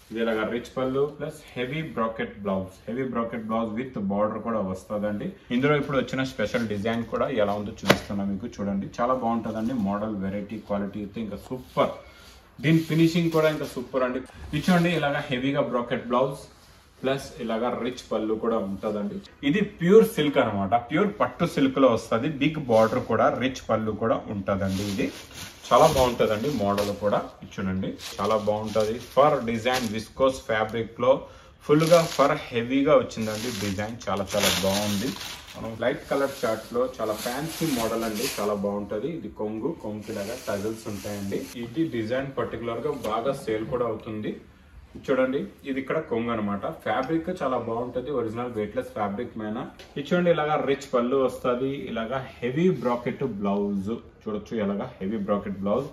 ఇది ఇలాగా రిచ్ పళ్ళు plus heavy bracket blouse heavy bracket blouse with border కూడా వస్తుందండి ఇందులో ఇప్పుడు వచ్చిన స్పెషల్ డిజైన్ కూడా ఎలా ఉందో చూపిస్తున్నా మీకు చూడండి చాలా బాగుంటుందండి మోడల్ వెరైటీ క్వాలిటీ అయితే ఇంకా సూపర్ దీని ఫినిషింగ్ కూడా ఇంకా సూపర్ అండి ఇది చూడండి ఇలాగా హెవీగా బ్రాకెట్ బ్లౌజ్ ప్లస్ ఇలాగా రిచ్ పళ్ళు కూడా ఉంటుందండి ఇది ప్యూర్ సిల్క్ అనమాట ప్యూర్ పట్టు సిల్క్ లో వస్తుంది బిగ్ బార్డర్ కూడా రిచ్ పళ్ళు కూడా ఉంటుందండి ఇది చాలా బాగుంటుందండి మోడల్ కూడా ఇది చూడండి చాలా బాగుంటుంది ఫర్ డిజైన్ విస్కోస్ ఫ్యాబ్రిక్ లో ఫుల్ గా ఫర్ హెవీగా వచ్చిందండి డిజైన్ చాలా చాలా బాగుంది మనం లైట్ కలర్ చార్ట్ లో చాలా ఫ్యాన్సీ మోడల్ అండి చాలా బాగుంటది ఇది కొంగు కొంగు లాగా టజల్స్ ఉంటాయండి ఇది డిజైన్ పర్టికులర్ గా బాగా సేల్ కూడా అవుతుంది చూడండి ఇది ఇక్కడ కొంగు అనమాట ఫ్యాబ్రిక్ చాలా బాగుంటది ఒరిజినల్ వెయిట్లెస్ ఫ్యాబ్రిక్ మేన ఇది చూడండి ఇలాగా రిచ్ పళ్ళు వస్తుంది ఇలాగా హెవీ బ్రాకెట్ బ్లౌజ్ చూడొచ్చు ఇలాగా heavy bracket blouse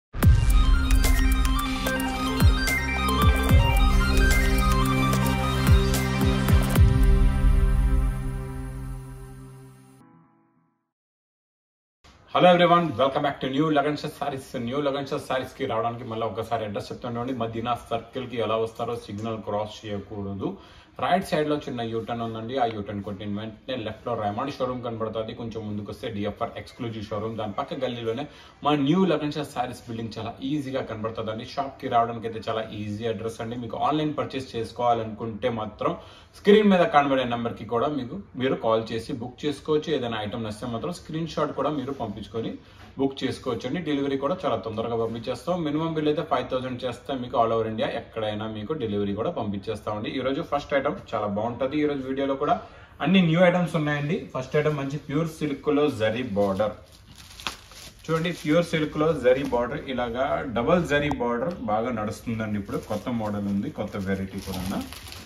hello everyone welcome back to new లగన్షస్ సారీస్ న్యూ లగన్షస్ సారీస్ కి రావడానికి మళ్ళీ ఒకసారి అడ్రస్ చెప్తుండీ మదీనా సర్కిల్ కి ఎలా వస్తారో సిగ్నల్ క్రాస్ చేయకూడదు రైట్ సైడ్ లో చిన్న యూటర్న్ ఉందండి ఆ యూటర్న్ కొట్టిన వెంటనే లెఫ్ట్ లో రైమాండ్ షోరూమ్ కనబడుతుంది కొంచెం ముందుకు వస్తే డిఎఫ్ఆర్ ఎక్స్క్లూజివ్ షోరూమ్ దాని పక్క గల్లీలోనే మా న్యూ లగన్షస్ సారీస్ బిల్డింగ్ చాలా ఈజీగా కనబడుతుంది షాప్ కి రావడానికి అయితే చాలా ఈజీ అడ్రస్ అండి మీకు ఆన్లైన్ పర్చేస్ చేసుకోవాలనుకుంటే మాత్రం స్క్రీన్ మీద కనబడే నెంబర్ కి కూడా మీకు మీరు కాల్ చేసి బుక్ చేసుకోవచ్చు ఏదైనా ఐటమ్ నచ్చితే మాత్రం స్క్రీన్ షాట్ కూడా మీరు పంపించుకొని బుక్ చేసుకోవచ్చు అండి డెలివరీ కూడా చాలా తొందరగా పంపించేస్తాం మినిమం బిల్ అయితే ఫైవ్ థౌసండ్ చేస్తే మీకు ఆల్ ఓవర్ ఇండియా ఎక్కడైనా మీకు డెలివరీ కూడా పంపించేస్తామండి ఈ రోజు ఫస్ట్ ఐటమ్ చాలా బాగుంటుంది ఈ రోజు వీడియోలో కూడా అన్ని న్యూ ఐటమ్స్ ఉన్నాయండి ఫస్ట్ ఐటమ్ మంచి ప్యూర్ సిల్క్ లో జరీ బార్డర్ చూడండి ప్యూర్ సిల్క్ లో జరీ బార్డర్ ఇలాగా డబల్ జరీ బార్డర్ బాగా నడుస్తుందండి ఇప్పుడు కొత్త మోడల్ ఉంది కొత్త వెరైటీ కూడా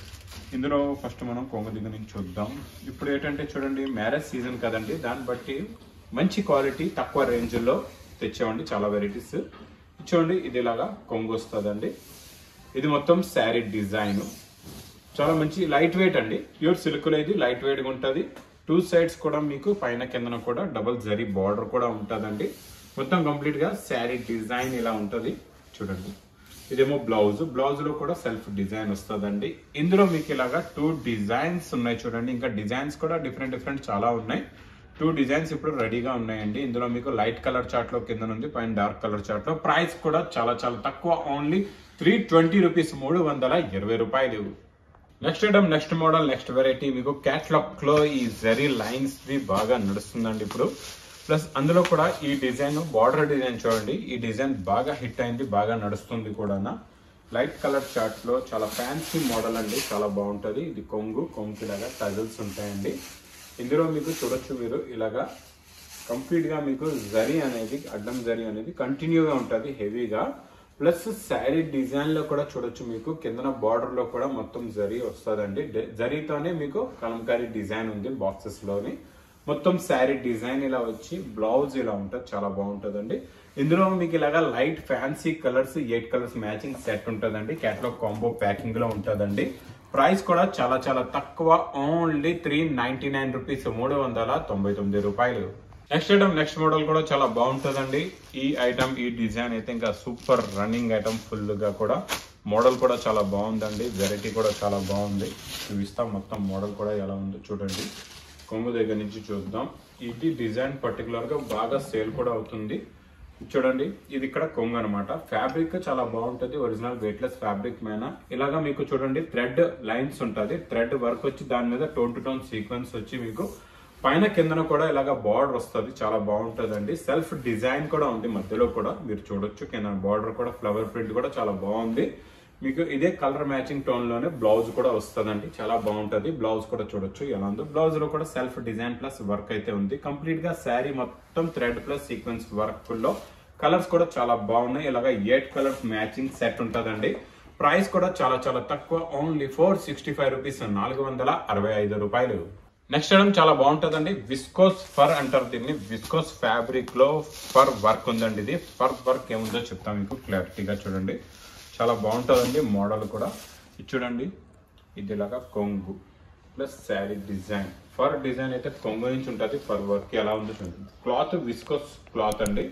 ఇందులో ఫస్ట్ మనం కొంగు దిగు నుంచి చూద్దాం ఇప్పుడు ఏంటంటే చూడండి మ్యారేజ్ సీజన్ కదండి దాన్ని బట్టి మంచి క్వాలిటీ తక్కువ రేంజ్లో తెచ్చామండి చాలా వెరైటీస్ చూడండి ఇది ఇలాగా కొంగు వస్తుందండి ఇది మొత్తం శారీ డిజైన్ చాలా మంచి లైట్ వెయిట్ అండి ప్యూర్ సిల్క్ లో ఇది లైట్ వెయిట్ గా ఉంటుంది టూ సైడ్స్ కూడా మీకు పైన కిందన కూడా డబల్ జరీ బార్డర్ కూడా ఉంటుందండి మొత్తం కంప్లీట్ గా శారీ డిజైన్ ఇలా ఉంటుంది చూడండి ఇదేమో బ్లౌజ్ బ్లౌజ్ లో కూడా సెల్ఫ్ డిజైన్ వస్తుందండి ఇందులో మీకు ఇలాగా టూ డిజైన్స్ ఉన్నాయి చూడండి ఇంకా డిజైన్స్ కూడా డిఫరెంట్ డిఫరెంట్ చాలా ఉన్నాయి టూ డిజైన్స్ ఇప్పుడు రెడీగా ఉన్నాయండి ఇందులో మీకు లైట్ కలర్ చార్ట్ లో కింద ఉంది పైన డార్క్ కలర్ చార్ట్ లో ప్రైస్ కూడా చాలా చాలా తక్కువ ఓన్లీ త్రీ ట్వంటీ రూపీస్ మూడు వందల ఇరవై రూపాయలు next item next model next variety మీకు క్యాట్లాక్ లో ఈ జరీ లైన్స్ ది బాగా నడుస్తుందండి ఇప్పుడు ప్లస్ అందులో కూడా ఈ డిజైన్ బార్డర్ డిజైన్ చూడండి ఈ డిజైన్ బాగా హిట్ అయింది బాగా నడుస్తుంది కూడా లైట్ కలర్ చార్ట్ లో చాలా ఫ్యాన్సీ మోడల్ అండి చాలా బాగుంటది ఇది కొంగు కొంగు ఇలాగా టజల్స్ ఉంటాయండి ఇందులో మీకు చూడొచ్చు మీరు ఇలాగా కంప్లీట్ గా మీకు జరీ అనేది అడ్డం జరీ అనేది కంటిన్యూగా ఉంటుంది హెవీగా ప్లస్ శారీ డిజైన్ లో కూడా చూడొచ్చు మీకు కిందన బార్డర్ లో కూడా మొత్తం జరీ వస్తుందండి జరీతోనే మీకు కలంకారీ డిజైన్ ఉంది బాక్సెస్ లోని మొత్తం శారీ డిజైన్ ఇలా వచ్చి బ్లౌజ్ ఇలా ఉంటుంది చాలా బాగుంటుందండి ఇందులో మీకు ఇలాగా light fancy colours eight colours matching set ఉంటుందండి క్యాటలాగ్ కాంబో ప్యాకింగ్ లో ఉంటుందండి ప్రైస్ కూడా చాలా చాలా తక్కువ only three ninety nine rupees మూడు వందల తొంభై తొమ్మిది రూపాయలు నెక్స్ట్ ఐటమ్ నెక్స్ట్ మోడల్ కూడా చాలా బాగుంటుందండి ఈ ఐటమ్ ఈ డిజైన్ అయితే ఇంకా సూపర్ రన్నింగ్ ఐటమ్ ఫుల్ గా కూడా మోడల్ కూడా చాలా బాగుందండి వెరైటీ కూడా చాలా బాగుంది చూపిస్తాం మొత్తం మోడల్ కూడా ఎలా ఉందో చూడండి కొంగు దగ్గర నుంచి చూద్దాం ఇది డిజైన్ పర్టికులర్ గా బాగా సేల్ కూడా అవుతుంది చూడండి ఇది ఇక్కడ కొంగు అనమాట ఫ్యాబ్రిక్ చాలా బాగుంటది ఒరిజినల్ వెయిట్లెస్ ఫ్యాబ్రిక్ మీద ఇలాగా మీకు చూడండి థ్రెడ్ లైన్స్ ఉంటది థ్రెడ్ వర్క్ వచ్చి దాని మీద టోన్ టు టోన్ సీక్వెన్స్ వచ్చి మీకు పైన కిందన కూడా ఇలాగా బార్డర్ వస్తుంది చాలా బాగుంటుందండి సెల్ఫ్ డిజైన్ కూడా ఉంది మధ్యలో కూడా మీరు చూడొచ్చు కింద బార్డర్ కూడా ఫ్లవర్ ప్రింట్ కూడా చాలా బాగుంది మీకు ఇదే కలర్ మ్యాచింగ్ టోన్ లోనే బ్లౌజ్ కూడా వస్తుందండి చాలా బాగుంటది బ్లౌజ్ కూడా చూడొచ్చు ఎలా ఉందో బ్లౌజ్ లో కూడా సెల్ఫ్ డిజైన్ ప్లస్ వర్క్ అయితే ఉంది కంప్లీట్ గా శారీ మొత్తం థ్రెడ్ ప్లస్ సీక్వెన్స్ వర్క్ లో కలర్స్ కూడా చాలా బాగున్నాయి ఇలాగా ఎయిట్ కలర్స్ మ్యాచింగ్ సెట్ ఉంటుందండి ప్రైస్ కూడా చాలా చాలా తక్కువ only four sixty five rupees నాలుగు వందల అరవై ఐదు రూపాయలు నెక్స్ట్ ఐటమ్ చాలా బాగుంటుందండి విస్కోస్ ఫర్ అంటారు దీన్ని విస్కోస్ ఫ్యాబ్రిక్ లో ఫర్ వర్క్ ఉందండి ఇది ఫర్ వర్క్ ఏముందో చెప్తాం మీకు క్లారిటీగా చూడండి చాలా బాగుంటుందండి మోడల్ కూడా ఇది చూడండి ఇది ఇలాగా కొంగు plus sari design fur design అయితే కొంగు నుంచి ఉంటుంది ఫర్ వర్క్ ఎలా ఉందో చూడండి క్లాత్ విస్కోస్ క్లాత్ అండి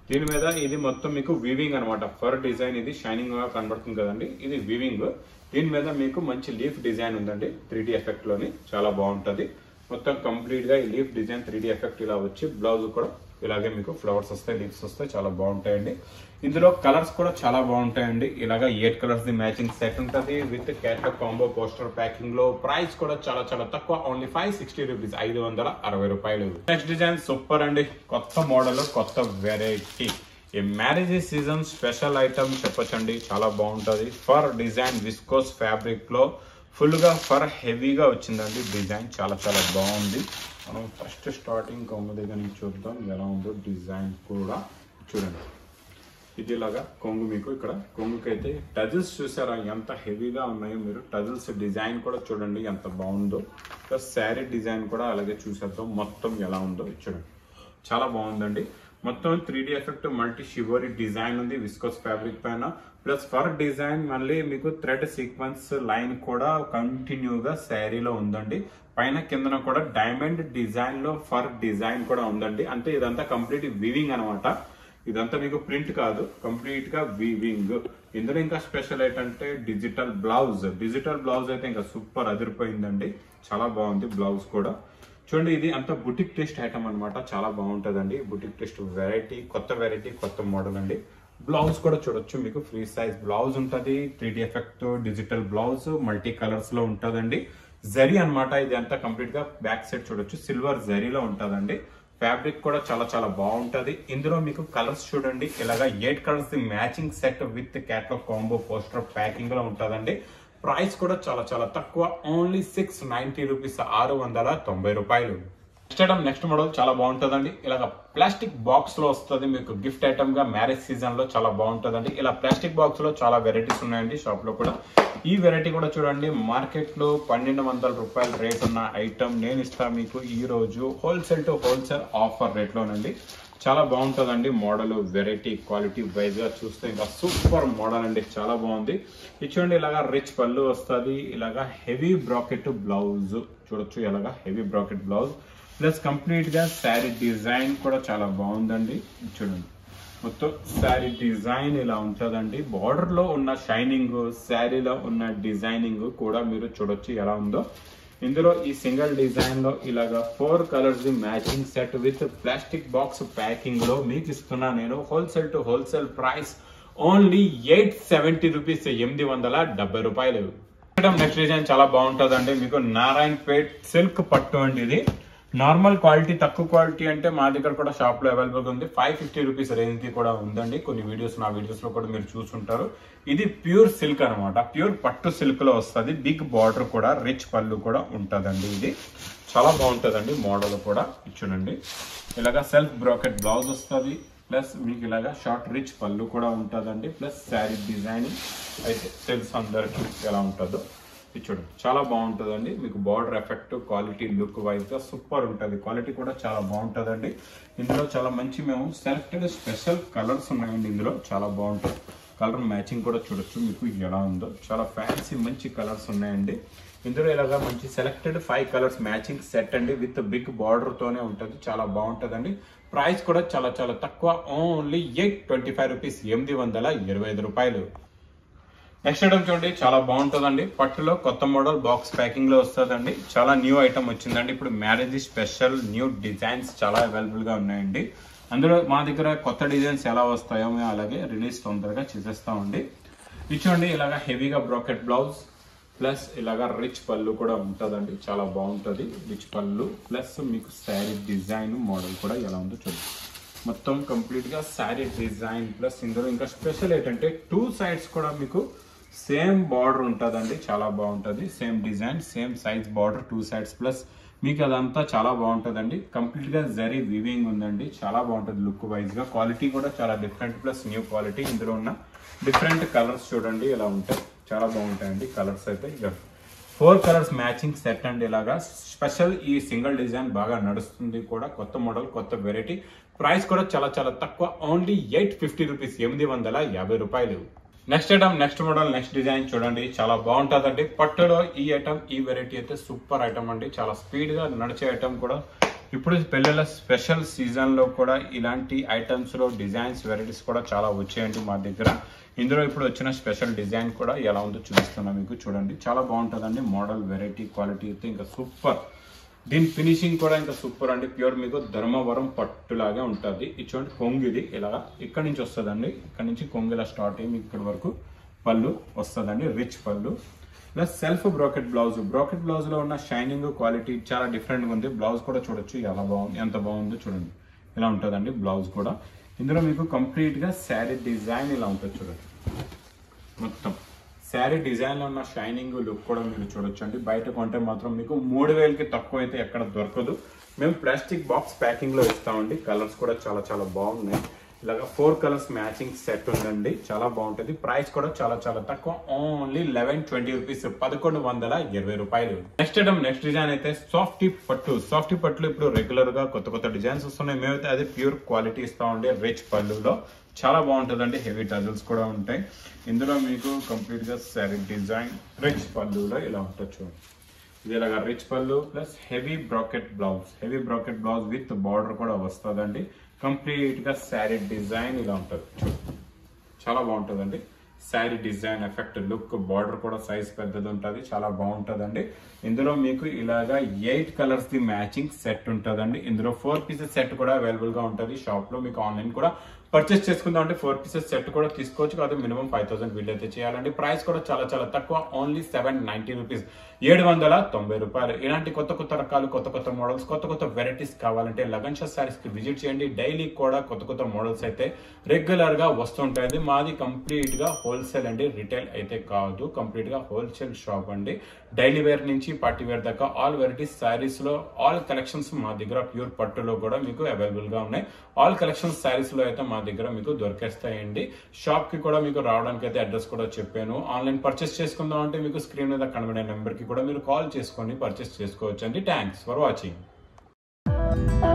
దీని మీద ఇది మొత్తం మీకు వీవింగ్ అనమాట ఫర్ డిజైన్ ఇది షైనింగ్ గా కనబడుతుంది కదండి ఇది వీవింగ్ దీని మీద మీకు మంచి లీఫ్ డిజైన్ ఉందండి త్రీ ఎఫెక్ట్ లోని చాలా బాగుంటది మొత్తం కంప్లీట్ గా ఈ లీఫ్ డిజైన్ త్రీ ఎఫెక్ట్ ఇలా వచ్చి బ్లౌజ్ కూడా ఇలాగే మీకు ఫ్లవర్స్ వస్తాయి లీవ్స్ వస్తాయి చాలా బాగుంటాయండి ఇందులో కలర్స్ కూడా చాలా బాగుంటాయండి ఇలాగా eight colours the matching set ఉంటుంది with catalogue combo poster packing లో ప్రైస్ కూడా చాలా చాలా తక్కువ ఓన్లీ ఫైవ్ సిక్స్టీ రూపీస్ ఐదు వందల అరవై రూపాయలు నెక్స్ట్ డిజైన్ సూపర్ అండి కొత్త మోడల్ కొత్త వెరైటీ ఈ మ్యారేజ్ సీజన్ స్పెషల్ ఐటమ్ చెప్పొచ్చండి చాలా బాగుంటుంది ఫర్ డిజైన్ విస్కోస్ ఫ్యాబ్రిక్ లో ఫుల్ గా ఫర్ హెవీగా వచ్చిందండి డిజైన్ చాలా చాలా బాగుంది మనం ఫస్ట్ స్టార్టింగ్ కొంగు దగ్గర నుంచి చూద్దాం ఎలా ఉందో డిజైన్ కూడా చూడండి ఇది ఇలాగా కొంగు మీకు ఇక్కడ కొంగుకి అయితే టజిల్స్ చూసారా ఎంత హెవీగా ఉన్నాయో మీరు టజిల్స్ డిజైన్ కూడా చూడండి ఎంత బాగుందో ప్లస్ శారీ డిజైన్ కూడా అలాగే చూసేద్దాం మొత్తం ఎలా ఉందో ఇది చూడండి చాలా బాగుందండి మొత్తం three D effect multi shibori design ఉంది విస్కోస్ ఫ్యాబ్రిక్ పైన ప్లస్ ఫర్ డిజైన్ మళ్ళీ మీకు థ్రెడ్ సీక్వెన్స్ లైన్ కూడా కంటిన్యూగా శారీలో ఉందండి పైన కిందన కూడా డైమండ్ డిజైన్ లో ఫర్ డిజైన్ కూడా ఉందండి అంటే ఇదంతా కంప్లీట్ వీవింగ్ అనమాట ఇదంతా మీకు ప్రింట్ కాదు కంప్లీట్ గా వీవింగ్ ఇందులో ఇంకా స్పెషల్ ఏంటంటే డిజిటల్ బ్లౌజ్ డిజిటల్ బ్లౌజ్ అయితే ఇంకా సూపర్ అదిరిపోయిందండి చాలా బాగుంది బ్లౌజ్ కూడా చూడండి ఇది అంత బుటిక్ టెస్ట్ ఐటమ్ అనమాట చాలా బాగుంటుందండి బుటిక్ టెస్ట్ వెరైటీ కొత్త వెరైటీ కొత్త మోడల్ అండి బ్లౌజ్ కూడా చూడొచ్చు మీకు ఫ్రీ సైజ్ బ్లౌజ్ ఉంటుంది three D effect digital blouse multi colours లో ఉంటుందండి జరీ అన్నమాట ఇది అంతా కంప్లీట్ గా బ్యాక్ సైడ్ చూడొచ్చు సిల్వర్ జరీలో ఉంటుందండి ఫ్యాబ్రిక్ కూడా చాలా చాలా బాగుంటది ఇందులో మీకు కలర్స్ చూడండి ఇలాగా eight colours the matching set with catalogue combo poster packing లో ఉంటుందండి ప్రైస్ కూడా చాలా చాలా తక్కువ ఓన్లీ సిక్స్ నైన్టీ రూపీస్ ఆరు వందల తొంభై రూపాయలు నెక్స్ట్ ఐటమ్ నెక్స్ట్ మోడల్ చాలా బాగుంటుందండి ఇలాగ ప్లాస్టిక్ బాక్స్ లో వస్తుంది మీకు గిఫ్ట్ ఐటమ్ గా మ్యారేజ్ సీజన్ లో చాలా బాగుంటుందండి ఇలా ప్లాస్టిక్ బాక్స్ లో చాలా వెరైటీస్ ఉన్నాయండి షాప్ లో కూడా ఈ వెరైటీ కూడా చూడండి మార్కెట్ లో పన్నెండు వందల రూపాయల రేట్ ఉన్న ఐటమ్ నేను ఇస్తా మీకు ఈ రోజు wholesale to wholesale offer rate లోనండి చాలా బాగుంటుందండి మోడల్ వెరైటీ క్వాలిటీ వైజ్ గా చూస్తే ఇంకా సూపర్ మోడల్ అండి చాలా బాగుంది ఇది చూడండి ఇలాగా రిచ్ పళ్ళు వస్తుంది ఇలాగా హెవీ బ్రాకెట్ బ్లౌజ్ చూడొచ్చు ఇలాగా heavy bracket blouse plus complete గా శారీ డిజైన్ కూడా చాలా బాగుందండి ఇది చూడండి మొత్తం శారీ డిజైన్ ఇలా ఉంటుందండి బార్డర్ లో ఉన్న షైనింగ్ శారీలో ఉన్న డిజైనింగ్ కూడా మీరు చూడొచ్చు ఎలా ఉందో ఇందులో ఈ సింగిల్ డిజైన్ లో ఇలాగా four colours matching set with plastic box packing లో మీకు ఇస్తున్నా నేను wholesale to wholesale price only eight seventy rupees ఎనిమిది వందల డెబ్బై రూపాయలు నెక్స్ట్ డిజైన్ చాలా బాగుంటుందండి మీకు నారాయణ్ పేట్ సిల్క్ పట్టు అండి ఇది నార్మల్ క్వాలిటీ తక్కువ క్వాలిటీ అంటే మా దగ్గర కూడా షాప్ లో అవైలబుల్ ఉంది ఫైవ్ ఫిఫ్టీ రూపీస్ రేంజ్ కి కూడా ఉందండి కొన్ని వీడియోస్ నా వీడియోస్ లో కూడా మీరు చూసుంటారు ఇది ప్యూర్ సిల్క్ అనమాట ప్యూర్ పట్టు సిల్క్ లో వస్తుంది బిగ్ బార్డర్ కూడా రిచ్ పళ్ళు కూడా ఉంటుందండి ఇది చాలా బాగుంటుందండి మోడల్ కూడా ఇది చూడండి ఇలాగా సెల్ఫ్ బ్రాకెట్ బ్లౌజ్ వస్తుంది ప్లస్ మీకు ఇలాగా షార్ట్ రిచ్ పళ్ళు కూడా ఉంటుందండి ప్లస్ శారీ డిజైన్ అయితే తెలుసు అందరికి ఎలా ఉంటుందో ఇది చూడండి చాలా బాగుంటుందండి మీకు border effect quality look wise గా సూపర్ ఉంటుంది క్వాలిటీ కూడా చాలా బాగుంటుందండి ఇందులో చాలా మంచి మేము సెలెక్టెడ్ స్పెషల్ కలర్స్ ఉన్నాయండి ఇందులో చాలా బాగుంటుంది కలర్ మ్యాచింగ్ కూడా చూడొచ్చు మీకు ఎలా ఉందో చాలా ఫ్యాన్సీ మంచి కలర్స్ ఉన్నాయండి ఇందులో ఇలాగా మంచి selected five colours matching set అండి విత్ బిగ్ బార్డర్ తోనే ఉంటుంది చాలా బాగుంటుందండి ప్రైస్ కూడా చాలా చాలా తక్కువ only eight twenty five rupees ఎనిమిది వందల ఇరవై ఐదు రూపాయలు నెక్స్ట్ ఐటమ్ చూడండి చాలా బాగుంటుందండి పట్టులో కొత్త మోడల్ బాక్స్ ప్యాకింగ్ లో వస్తుందండి చాలా న్యూ ఐటమ్ వచ్చిందండి ఇప్పుడు మ్యారేజ్ స్పెషల్ న్యూ డిజైన్స్ చాలా అవైలబుల్ గా ఉన్నాయండి అందులో మా దగ్గర కొత్త డిజైన్స్ ఎలా వస్తాయో మేము అలాగే రిలీజ్ తొందరగా చేసేస్తామండి ఇది చూడండి ఇలాగా హెవీగా బ్రాకెట్ బ్లౌజ్ ప్లస్ ఇలాగా రిచ్ పళ్ళు కూడా ఉంటుందండి చాలా బాగుంటుంది రిచ్ పళ్ళు ప్లస్ మీకు శారీ డిజైన్ మోడల్ కూడా ఎలా ఉందో చూడండి మొత్తం కంప్లీట్ గా శారీ డిజైన్ ప్లస్ ఇందులో ఇంకా స్పెషల్ ఏంటంటే టూ సైడ్స్ కూడా మీకు సేమ్ బార్డర్ ఉంటుందండి చాలా బాగుంటుంది same design same size border two sides plus మీకు అదంతా చాలా బాగుంటుందండి కంప్లీట్ గా జరీ వివింగ్ ఉందండి చాలా బాగుంటుంది లుక్ వైజ్ గా క్వాలిటీ కూడా చాలా డిఫరెంట్ ప్లస్ న్యూ క్వాలిటీ ఇందులో ఉన్న డిఫరెంట్ కలర్స్ చూడండి ఇలా ఉంటాయి చాలా బాగుంటాయండి కలర్స్ అయితే ఇక ఫోర్ కలర్స్ మ్యాచింగ్ సెట్ అండి ఇలాగా స్పెషల్ ఈ సింగిల్ డిజైన్ బాగా నడుస్తుంది కూడా కొత్త మోడల్ కొత్త వెరైటీ ప్రైస్ కూడా చాలా చాలా తక్కువ ఓన్లీ ఎయిట్ ఫిఫ్టీ రూపీస్ ఎనిమిది వందల యాభై రూపాయలు next item next model next design చూడండి చాలా బాగుంటుందండి పట్టులో ఈ ఐటమ్ ఈ వెరైటీ అయితే సూపర్ ఐటమ్ అండి చాలా స్పీడ్ గా నడిచే ఐటమ్ కూడా ఇప్పుడు పెళ్ళిళ్ళ స్పెషల్ సీజన్లో కూడా ఇలాంటి ఐటమ్స్లో డిజైన్స్ వెరైటీస్ కూడా చాలా వచ్చాయండి మా దగ్గర ఇందులో ఇప్పుడు వచ్చిన స్పెషల్ డిజైన్ కూడా ఎలా ఉందో చూపిస్తున్నా మీకు చూడండి చాలా బాగుంటుందండి మోడల్ వెరైటీ క్వాలిటీ అయితే ఇంకా సూపర్ దీని ఫినిషింగ్ కూడా ఇంకా సూపర్ అండి ప్యూర్ మీకు ధర్మవరం పట్టులాగే ఉంటుంది ఇది చూడండి కొంగు ఇది ఇలా ఇక్కడ నుంచి వస్తుందండి ఇక్కడ నుంచి కొంగు ఇలా స్టార్ట్ అయ్యి మీకు ఇక్కడ వరకు పళ్ళు వస్తుందండి రిచ్ పళ్ళు plus self brocade blouse brocade blouse లో ఉన్న షైనింగ్ క్వాలిటీ చాలా డిఫరెంట్ గా ఉంది బ్లౌజ్ కూడా చూడొచ్చు ఎలా బాగుంది ఎంత బాగుందో చూడండి ఇలా ఉంటుందండి బ్లౌజ్ కూడా ఇందులో మీకు కంప్లీట్ గా శారీ డిజైన్ ఇలా ఉంటుంది చూడండి మొత్తం శారీ డిజైన్ లో ఉన్న షైనింగ్ లుక్ కూడా మీరు చూడొచ్చు అండి బయట కొంటే మాత్రం మీకు మూడు వేలకి తక్కువ అయితే ఎక్కడ దొరకదు మేము ప్లాస్టిక్ బాక్స్ ప్యాకింగ్ లో ఇస్తామండి కలర్స్ కూడా చాలా చాలా బాగున్నాయి ఇలాగా ఫోర్ కలర్స్ మ్యాచింగ్ సెట్ ఉందండి చాలా బాగుంటుంది ప్రైస్ కూడా చాలా చాలా తక్కువ ఓన్లీ లెవెన్ ట్వంటీ రూపీస్ పదకొండు వందల ఇరవై రూపాయలు నెక్స్ట్ ఐటమ్ నెక్స్ట్ డిజైన్ అయితే సాఫ్టీ పట్టు సాఫ్టీ పట్టులు ఇప్పుడు రెగ్యులర్ గా కొత్త కొత్త డిజైన్స్ వస్తున్నాయి మేమైతే అదే ప్యూర్ క్వాలిటీ ఇస్తామండి రిచ్ పళ్ళులో చాలా బాగుంటుందండి హెవీ టజల్స్ కూడా ఉంటాయి ఇందులో మీకు కంప్లీట్ గా శారీ డిజైన్ రిచ్ పళ్ళులో ఇలా ఉంటుంది చూడండి ఇది ఇలాగా రిచ్ పళ్ళు plus heavy bracket blouse heavy bracket blouse with border కూడా వస్తుందండి కంప్లీట్ గా శారీ డిజైన్ ఇలా ఉంటుంది చూడండి చాలా బాగుంటుందండి sari design effect look border కూడా సైజ్ పెద్దది ఉంటుంది చాలా బాగుంటుందండి ఇందులో మీకు ఇలాగా eight colours the matching set ఉంటుందండి ఇందులో ఫోర్ పీసెస్ సెట్ కూడా అవైలబుల్ గా ఉంటుంది షాప్ లో మీకు ఆన్లైన్ కూడా పర్చేస్ చేసుకుందాం అంటే ఫోర్ పీసెస్ సెట్ కూడా తీసుకోవచ్చు కాదు మినిమం ఫైవ్ థౌసండ్ బిల్ అయితే చేయాలండి ప్రైస్ కూడా చాలా చాలా తక్కువ ఓన్లీ సెవెన్ నైన్టీ రూపీస్ ఏడు వందల తొంభై రూపాయలు ఇలాంటి కొత్త కొత్త రకాలు కొత్త కొత్త మోడల్స్ కొత్త కొత్త వెరైటీస్ కావాలంటే లగన్ షా సారీస్ కి విజిట్ చేయండి డైలీ కూడా కొత్త కొత్త మోడల్స్ అయితే రెగ్యులర్ గా వస్తుంటాయి మాది కంప్లీట్ గా హోల్సేల్ అండి రిటైల్ అయితే కాదు కంప్లీట్ గా హోల్సేల్ షాప్ అండి డైలీ వేర్ నుంచి పార్టీ వేర్ దాకా ఆల్ వెరైటీస్ సారీస్ లో ఆల్ కలెక్షన్స్ మా దగ్గర ప్యూర్ పట్టులో కూడా మీకు అవైలబుల్ గా ఉన్నాయి ఆల్ కలెక్షన్స్ సారీస్ లో అయితే మా దగ్గర మీకు దొరికేస్తాయండి షాప్ కి కూడా మీకు రావడానికి అయితే అడ్రస్ కూడా చెప్పాను ఆన్లైన్ పర్చేస్ చేసుకుందాం అంటే మీకు స్క్రీన్ మీద కనబడే నెంబర్ కి కూడా మీరు కాల్ చేసుకొని పర్చేస్ చేసుకోవచ్చు అండి థ్యాంక్స్ ఫర్ వాచింగ్